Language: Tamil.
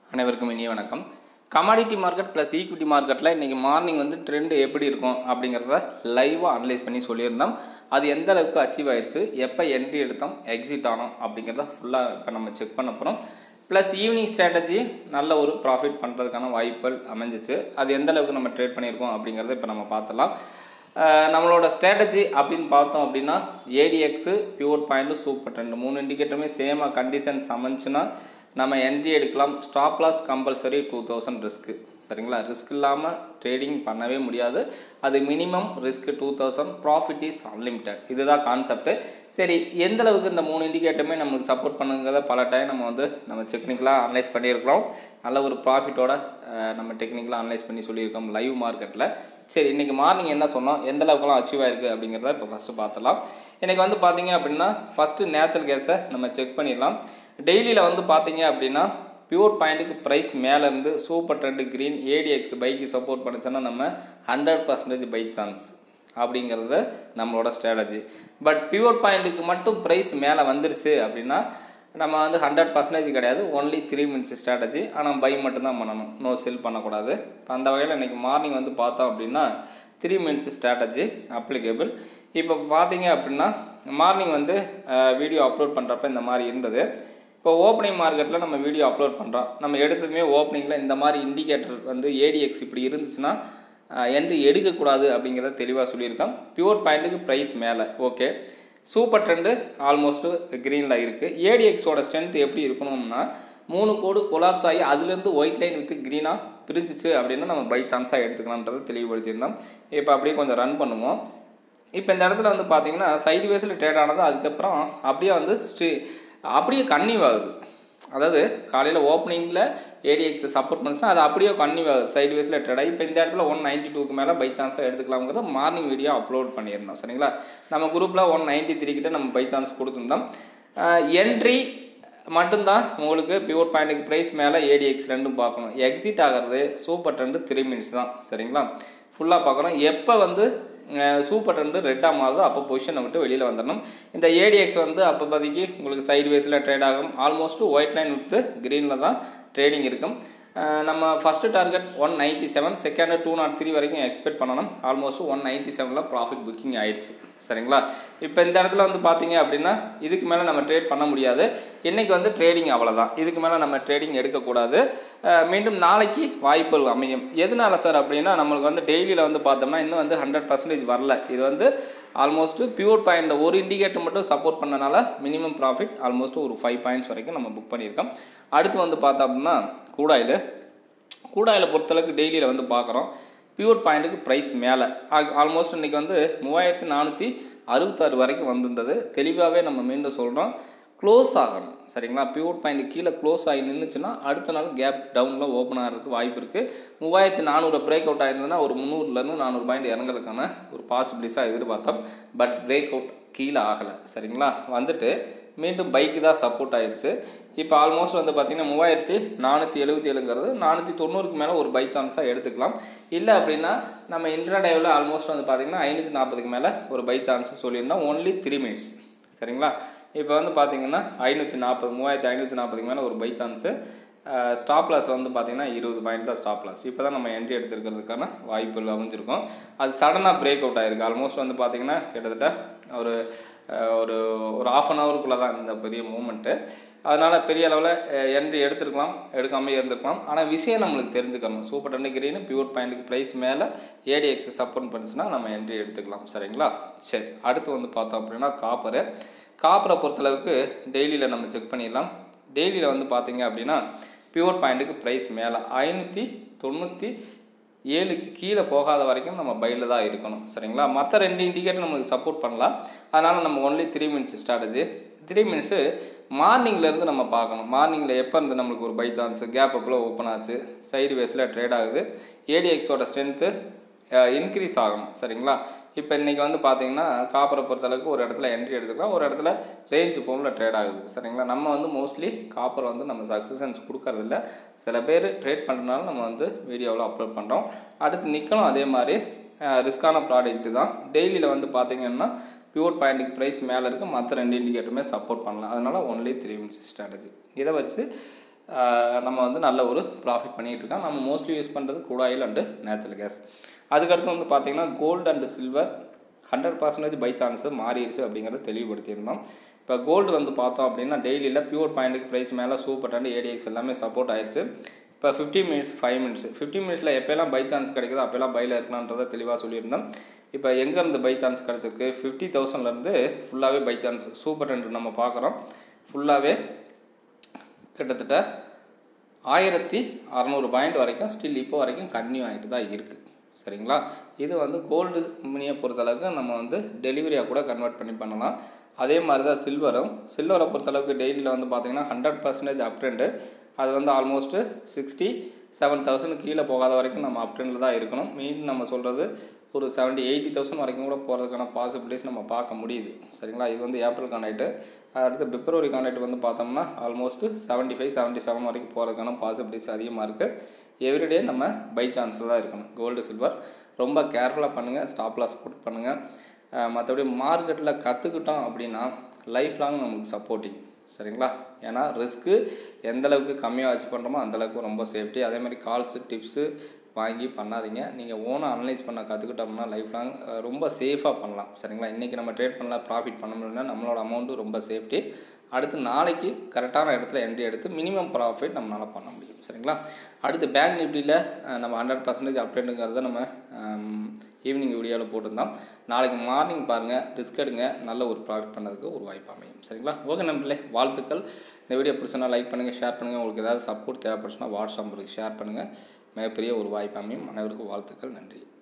அனைவருக்கும் இனிய வணக்கம் கமாடிட்டி மார்க்கெட் ப்ளஸ் ஈக்விட்டி மார்க்கெட்டில் இன்றைக்கி மார்னிங் வந்து ட்ரெண்டு எப்படி இருக்கும் அப்படிங்கிறத லைவாக அனலைஸ் பண்ணி சொல்லியிருந்தோம் அது எந்த அளவுக்கு அச்சீவ் ஆயிடுச்சு எப்போ என்ட்ரி எடுத்தோம் எக்ஸிட் ஆனோம் அப்படிங்கிறத ஃபுல்லாக இப்போ நம்ம செக் பண்ண போகிறோம் ப்ளஸ் ஈவினிங் ஸ்ட்ராட்டஜி நல்ல ஒரு ப்ராஃபிட் பண்ணுறதுக்கான வாய்ப்புகள் அமைஞ்சிச்சு அது எந்த அளவுக்கு நம்ம ட்ரேட் பண்ணியிருக்கோம் அப்படிங்கிறத இப்போ நம்ம பார்த்துலாம் அஹ் நம்மளோட ஸ்ட்ராட்டஜி அப்படின்னு பார்த்தோம் அப்படின்னா ADX pure point super trend மூணு இண்டிகேட்டருமே சேமாக கண்டிஷன்ஸ் அமைஞ்சுன்னா நம்ம என்ட்ரி எடுக்கலாம் stop loss compulsory two thousand risk சரிங்களா ரிஸ்க் இல்லாமல் ட்ரேடிங் பண்ணவே முடியாது அது minimum risk two thousand profit is unlimited இதுதான் கான்செப்ட்டு சரி எந்த அளவுக்கு இந்த மூணு இண்டிகேட்டருமே நம்மளுக்கு சப்போர்ட் பண்ணுங்கிறத பல டைம் நம்ம வந்து நம்ம டெக்னிக்கலாக அனலைஸ் பண்ணியிருக்கிறோம் நல்ல ஒரு ப்ராஃபிட்டோட நம்ம டெக்னிக்கலாக அனலைஸ் பண்ணி சொல்லியிருக்கோம் லைவ் மார்க்கெட்டில் சரி இன்றைக்கி மார்னிங் என்ன சொன்னோம் எந்த அளவுக்குலாம் அச்சீவ் ஆயிருக்கு அப்படிங்கிறத இப்போ ஃபஸ்ட்டு பார்த்துலாம் இன்றைக்கி வந்து பார்த்தீங்க அப்படின்னா ஃபஸ்ட்டு நேச்சுரல் கேஸை நம்ம செக் பண்ணிடலாம் டெய்லியில் வந்து பார்த்தீங்க அப்படின்னா பியூர் பாயிண்ட்டுக்கு ப்ரைஸ் மேலேருந்து சூப்பர் ட்ரெண்டு க்ரீன் ஏடிஎக்ஸ் பைக்கு சப்போர்ட் பண்ணுச்சுன்னா நம்ம ஹண்ட்ரட் பர்சன்டேஜ் பைக் சான்ஸ் அப்படிங்கிறது நம்மளோட ஸ்ட்ராட்டஜி பட் பியூர் பாயிண்ட்டுக்கு மட்டும் ப்ரைஸ் மேலே வந்துருச்சு அப்படின்னா நம்ம வந்து ஹண்ட்ரட் பர்சன்டேஜ் கிடையாது ஒன்லி த்ரீ மினிட்ஸ் ஸ்ட்ராட்டஜி ஆனால் பை மட்டும்தான் பண்ணணும் நோ செல் பண்ணக்கூடாது இப்போ அந்த வகையில் இன்றைக்கி மார்னிங் வந்து பார்த்தோம் அப்படின்னா த்ரீ மினிட்ஸ் ஸ்ட்ராட்டஜி அப்ளிகேபிள் இப்போ பார்த்தீங்க அப்படின்னா மார்னிங் வந்து வீடியோ அப்லோட் பண்ணுறப்ப இந்த மாதிரி இருந்தது இப்போ ஓப்பனிங் மார்க்கெட்டில் நம்ம வீடியோ அப்லோட் பண்ணுறோம் நம்ம எடுத்ததுமே ஓப்பனிங்கில் இந்த மாதிரி இண்டிகேட்டர் வந்து ஏடிஎக்ஸ் இப்படி இருந்துச்சுன்னா என்ட்ரி எடுக்கக்கூடாது அப்படிங்கிறத தெளிவாக சொல்லியிருக்கோம் பியூர் பாயிண்ட்டுக்கு ப்ரைஸ் மேலே ஓகே சூப்பர் ட்ரெண்டு ஆல்மோஸ்ட்டு க்ரீனில் இருக்குது ஏடிஎக்ஸோட ஸ்ட்ரென்த் எப்படி இருக்கணும்னா மூணு கோடு கொலாப்ஸ் ஆகி அதுலேருந்து ஒயிட் லைன் வித்து க்ரீனாக பிரிஞ்சிச்சு அப்படின்னா நம்ம பை சான்ஸாக எடுத்துக்கலான்றதை தெளிவுபடுத்தியிருந்தோம் இப்போ அப்படியே கொஞ்சம் ரன் பண்ணுவோம் இப்போ இந்த இடத்துல வந்து பார்த்தீங்கன்னா சைடு வேஸில் ட்ரேட் ஆனது அதுக்கப்புறம் அப்படியே வந்து ஸ்ட்ரீ அப்படியே கன்னிவ் ஆகுது அதாவது காலையில் ஓப்பனிங்கில் ஏடிஎக்ஸ் சப்போர்ட் பண்ணுச்சுன்னா அது அப்படியே கன்னிவ் ஆகுது சைடு வேஸில் ட்ரேட் ஆகி இப்போ இந்த இடத்துல ஒன் நைன்ட்டி டூக்கு மேலே பை சான்ஸாக எடுத்துக்கலாம்ங்கிறத மார்னிங் வீடியோ அப்லோட் பண்ணியிருந்தோம் சரிங்களா நம்ம குரூப்பில் ஒன் நைன்ட்டி த்ரீ கிட்ட நம்ம பை சான்ஸ் கொடுத்துருந்தோம் என்ட்ரி மட்டும்தான் உங்களுக்கு பியூர் பாயிண்ட்டுக்கு ப்ரைஸ் மேலே ஏடிஎக்ஸ் ரெண்டும் பார்க்கணும் எக்ஸிட் ஆகிறது சூப்பர் ட்ரெண்டு த்ரீ மினிட்ஸ் தான் சரிங்களா ஃபுல்லாக பார்க்குறோம் எப்போ வந்து சூப்பர் ட்ரெண்டு ரெட்டாக மாறுதோ அப்போ பொசிஷனை விட்டு வெளியில் வந்துடணும் இந்த ஏடிஎக்ஸ் வந்து அப்போ பதிக்கு உங்களுக்கு சைடு வேஸில் ட்ரேட் ஆகும் ஆல்மோஸ்ட் ஒயிட் லைன் வித்து க்ரீனில் தான் ட்ரேடிங் இருக்கும் நம்ம first target one ninety seven second two naught three வரைக்கும் எக்ஸ்பெக்ட் பண்ணணும் ஆல்மோஸ்ட் ஒன் நைன்ட்டி செவனில் ப்ராஃபிட் புக்கிங் ஆயிடுச்சு சரிங்களா இப்போ இந்த இடத்துல வந்து பார்த்தீங்க அப்படின்னா இதுக்கு மேலே நம்ம ட்ரேட் பண்ண முடியாது இன்றைக்கி வந்து ட்ரேடிங் அவ்வளோதான் இதுக்கு மேலே நம்ம ட்ரேடிங் எடுக்கக்கூடாது மீண்டும் நாளைக்கு வாய்ப்புகள் அமையும் எதனால சார் அப்படின்னா நம்மளுக்கு வந்து டெய்லியில் வந்து பார்த்தோம்னா இன்னும் வந்து ஹண்ட்ரட் பர்சன்டேஜ் வரல இது வந்து ஆல்மோஸ்ட் பியூர் பாயிண்ட் ஒரு இண்டிகேட்டர் மட்டும் சப்போர்ட் பண்ணனால மினிமம் ப்ராஃபிட் ஆல்மோஸ்ட் ஒரு ஃபைவ் பாயிண்ட்ஸ் வரைக்கும் நம்ம புக் பண்ணியிருக்கோம் அடுத்து வந்து பார்த்தோம் அப்படின்னா கூடாயில் கூடாயில் பொறுத்தளவுக்கு டெய்லியில் வந்து பார்க்குறோம் பியூர் பாயிண்ட்டுக்கு ப்ரைஸ் மேலே ஆல்மோஸ்ட் இன்றைக்கி வந்து மூவாயிரத்து நானூற்றி அறுபத்தாறு வரைக்கும் வந்திருந்தது தெளிவாகவே நம்ம மீண்டும் சொல்கிறோம் க்ளோஸ் ஆகணும் சரிங்களா பியூர் பாயிண்ட் கீழே க்ளோஸ் ஆகி நின்றுச்சுன்னா அடுத்த நாள் கேப் டவுனில் ஓப்பன் ஆகிறதுக்கு வாய்ப்பு இருக்குது மூவாயிரத்து நானூறு பிரேக் அவுட் ஆயிருந்ததுன்னா ஒரு முந்நூறுலேருந்து நானூறு பாயிண்ட் இறங்குறதுக்கான ஒரு பாசிபிலிட்டிஸாக எதிர்பார்த்தோம் பட் பிரேக் அவுட் கீழே ஆகலை சரிங்களா வந்துட்டு மீண்டும் பைக்கு தான் சப்போர்ட் ஆயிடுச்சு இப்போ ஆல்மோஸ்ட் வந்து பார்த்திங்கன்னா மூவாயிரத்தி நானூற்றி எழுபத்தி ஏழுங்கிறது நானூற்றி தொண்ணூறுக்கு மேலே ஒரு பை சான்ஸாக எடுத்துக்கலாம் இல்லை அப்படின்னா நம்ம இன்ட்ராடேவில் ஆல்மோஸ்ட் வந்து பார்த்திங்கன்னா ஐநூற்றி நாற்பதுக்கு மேலே ஒரு பை சான்ஸ் சொல்லியிருந்தோம் ஒன்லி த்ரீ மினிட்ஸ் சரிங்களா இப்போ வந்து பார்த்திங்கன்னா ஐநூற்றி நாற்பது மூவாயிரத்தி ஐநூற்றி நாற்பதுக்கு மேலே ஒரு பை சான்ஸு ஸ்டாப் லாஸ் வந்து பார்த்திங்கன்னா இருபது பாயிண்ட் தான் ஸ்டாப் லாஸ் இப்போ தான் நம்ம என்ட்ரி எடுத்துருக்கிறதுக்கான வாய்ப்புகள் அமைஞ்சிருக்கும் அது சடனாக பிரேக் அவுட் ஆகிருக்கு ஆல்மோஸ்ட் வந்து பார்த்திங்கன்னா கிட்டத்தட்ட ஒரு ஒரு ஒரு ஆஃப் அன் ஹவருக்குள்ளே தான் இந்த பெரிய மூமெண்ட்டு அதனால் பெரிய அளவில் என்ட்ரி எடுத்துருக்கலாம் எடுக்காமல் இருந்திருக்கலாம் ஆனால் விஷயம் நம்மளுக்கு தெரிஞ்சுக்கணும் சூப்பர் டென்னு கிரீனு பியூர் பாயிண்ட்டுக்கு ப்ரைஸ் மேலே ஏடிஎக்ஸ் சப்போர்ட் பண்ணுச்சுன்னா நம்ம என்ட்ரி எடுத்துக்கலாம் சரிங்களா சரி அடுத்து வந்து பார்த்தோம் அப்படின்னா காப்பரு காப்பரை பொறுத்தளவுக்கு டெய்லியில் நம்ம செக் பண்ணிடலாம் டெய்லியில் வந்து பார்த்தீங்க அப்படின்னா பியூர் பாயிண்ட்டுக்கு ப்ரைஸ் மேலே ஐநூற்றி தொண்ணூற்றி ஏழுக்கு கீழே போகாத வரைக்கும் நம்ம பையில் தான் இருக்கணும் சரிங்களா மற்ற ரெண்டு இண்டிகேட்டர் நம்மளுக்கு சப்போர்ட் பண்ணலாம் அதனால் நம்ம only three minutes strategy three minutes மார்னிங்லேருந்து நம்ம பார்க்கணும் மார்னிங்கில் எப்போ இருந்து நம்மளுக்கு ஒரு பை சான்ஸ் கேப் அப்பில் ஓப்பன் ஆச்சு சைடு வேஸில் ட்ரேட் ஆகுது ஏடிஎக்ஸோட ஸ்ட்ரென்த்து இன்க்ரீஸ் ஆகணும் சரிங்களா இப்போ இன்றைக்கி வந்து பார்த்தீங்கன்னா காப்பரை பொறுத்தளவுக்கு ஒரு இடத்துல என்ட்ரி எடுத்துக்கலாம் ஒரு இடத்துல ரேஞ்சு போனில் ட்ரேட் ஆகுது சரிங்களா நம்ம வந்து மோஸ்ட்லி காப்பர் வந்து நம்ம சக்ஸசன்ஸ் கொடுக்கறதில்ல சில பேர் ட்ரேட் பண்ணுறதுனால நம்ம வந்து வீடியோவில் அப்லோட் பண்ணுறோம் அடுத்து நிற்கணும் அதே மாதிரி ரிஸ்க்கான ப்ராடக்ட்டு தான் டெய்லியில் வந்து பார்த்திங்கன்னா பியூர் பாயிண்ட்டுக்கு ப்ரைஸ் மேலே இருக்குது மற்ற ரெண்டு இண்டிகேட்டருமே சப்போர்ட் பண்ணலாம் அதனால் ஒன்லி த்ரீ மினிட்ஸ் ஸ்ட்ராட்டஜி இதை வச்சு ஆஹ் நம்ம வந்து நல்ல ஒரு ப்ராஃபிட் பண்ணிகிட்டு இருக்கோம் நம்ம மோஸ்ட்லி யூஸ் பண்ணுறது crude oil and natural gas அதுக்கடுத்து வந்து பார்த்திங்கன்னா gold and silver hundred percentage buy chance மாறிடுச்சு அப்படிங்கிறத தெளிவுபடுத்தியிருந்தோம் இப்போ கோல்டு வந்து பார்த்தோம் அப்படின்னா டெய்லியில் பியூர் பாயிண்ட்டுக்கு ப்ரைஸ் மேலே சூப்பர் அண்ட் ஏடிஎக்ஸ் எல்லாமே சப்போர்ட் ஆயிடுச்சு இப்போ fifty minutes five minutes fifty மினிட்ஸில் எப்போல்லாம் பை சான்ஸ் கிடைக்குதோ அப்போல்லாம் பையில் இருக்கலான்றதை தெளிவாக சொல்லியிருந்தோம் இப்போ எங்கேருந்து பை சான்ஸ் கிடச்சிருக்கு ஃபிஃப்டி தௌசண்ட்லேருந்து ஃபுல்லாகவே பை சான்ஸ் சூப்பர் டென்ட் நம்ம பார்க்குறோம் ஃபுல்லாகவே கிட்டத்தட்ட ஆயிரத்தி அறநூறு பாயிண்ட் வரைக்கும் ஸ்டில் இப்போ வரைக்கும் கன்னியூ ஆகிட்டு தான் இருக்குது சரிங்களா இது வந்து கோல்டு மினியை பொறுத்தளவுக்கு நம்ம வந்து டெலிவரியாக கூட கன்வெர்ட் பண்ணி பண்ணலாம் அதே மாதிரி தான் சில்வரும் சில்வரை பொறுத்தளவுக்கு டெய்லியில் வந்து பார்த்திங்கன்னா ஹண்ட்ரட் பர்சன்டேஜ் அப் ட்ரெண்டு அது வந்து ஆல்மோஸ்ட்டு சிக்ஸ்டி செவன் தௌசண்ட் கீழே போகாத வரைக்கும் நம்ம அப் ட்ரெண்டில் தான் இருக்கணும் மீன் நம்ம சொல்கிறது ஒரு செவன்ட்டி எயிட்டி தௌசண்ட் வரைக்கும் கூட போகிறதுக்கான பாசிபிலிட்டிஸ் நம்ம பார்க்க முடியுது சரிங்களா இது வந்து ஏப்ரல் கான்டாக்ட்டு அடுத்து பிப்ரவரி கான்டாக்ட் வந்து பார்த்தோம்னா almost seventy five seventy seven வரைக்கும் போகிறதுக்கான பாசிபிலிட்டிஸ் அதிகமாக இருக்குது எவ்ரிடே நம்ம பை சான்ஸில் தான் இருக்கணும் கோல்டு சில்வர் ரொம்ப கேர்ஃபுல்லாக பண்ணுங்கள் ஸ்டாப் லாஸ் போட்டு பண்ணுங்கள் மற்றபடி மார்க்கெட்டில் கற்றுக்கிட்டோம் அப்படின்னா லைஃப் லாங் நமக்கு சப்போர்ட்டிங் சரிங்களா ஏன்னா ரிஸ்க்கு எந்தளவுக்கு கம்மியாக வச்சு பண்ணுறோமோ அந்தளவுக்கு ரொம்ப சேஃப்டி அதே மாதிரி கால்ஸு டிப்ஸு வாங்கி பண்ணாதீங்க நீங்கள் ஓனாக அனலைஸ் பண்ண கற்றுக்கிட்டோம்னா லைஃப் லாங் ரொம்ப சேஃபாக பண்ணலாம் சரிங்களா இன்றைக்கி நம்ம ட்ரேட் பண்ணலாம் ப்ராஃபிட் பண்ண முடியலன்னா நம்மளோட அமௌண்ட்டு ரொம்ப சேஃப்டி அடுத்து நாளைக்கு கரெக்டான இடத்துல என்ட்ரி எடுத்து மினிமம் ப்ராஃபிட் நம்மளால் பண்ண முடியும் சரிங்களா அடுத்து பேங்க் நிஃப்டியில் நம்ம ஹண்ட்ரட் பர்சன்டேஜ் அப்டேட்டுங்கிறத நம்ம ஈவினிங் வீடியோவில் போட்டிருந்தோம் நாளைக்கு மார்னிங் பாருங்கள் ரிஸ்க் எடுங்க நல்ல ஒரு ப்ராஃபிட் பண்ணதுக்கு ஒரு வாய்ப்பு அமையும் சரிங்களா ஓகே நம்பளே வாழ்த்துக்கள் இந்த வீடியோ பிடிச்சனா லைக் பண்ணுங்கள் ஷேர் பண்ணுங்கள் உங்களுக்கு ஏதாவது சப்போர்ட் தேவைப்படுச்சுன்னா வாட்ஸ்அப் நம்பருக்கு ஷேர் பண்ணுங்கள் மிகப்பெரிய ஒரு வாய்ப்பு அமையும் அனைவருக்கும் வாழ்த்துக்கள் நன்றி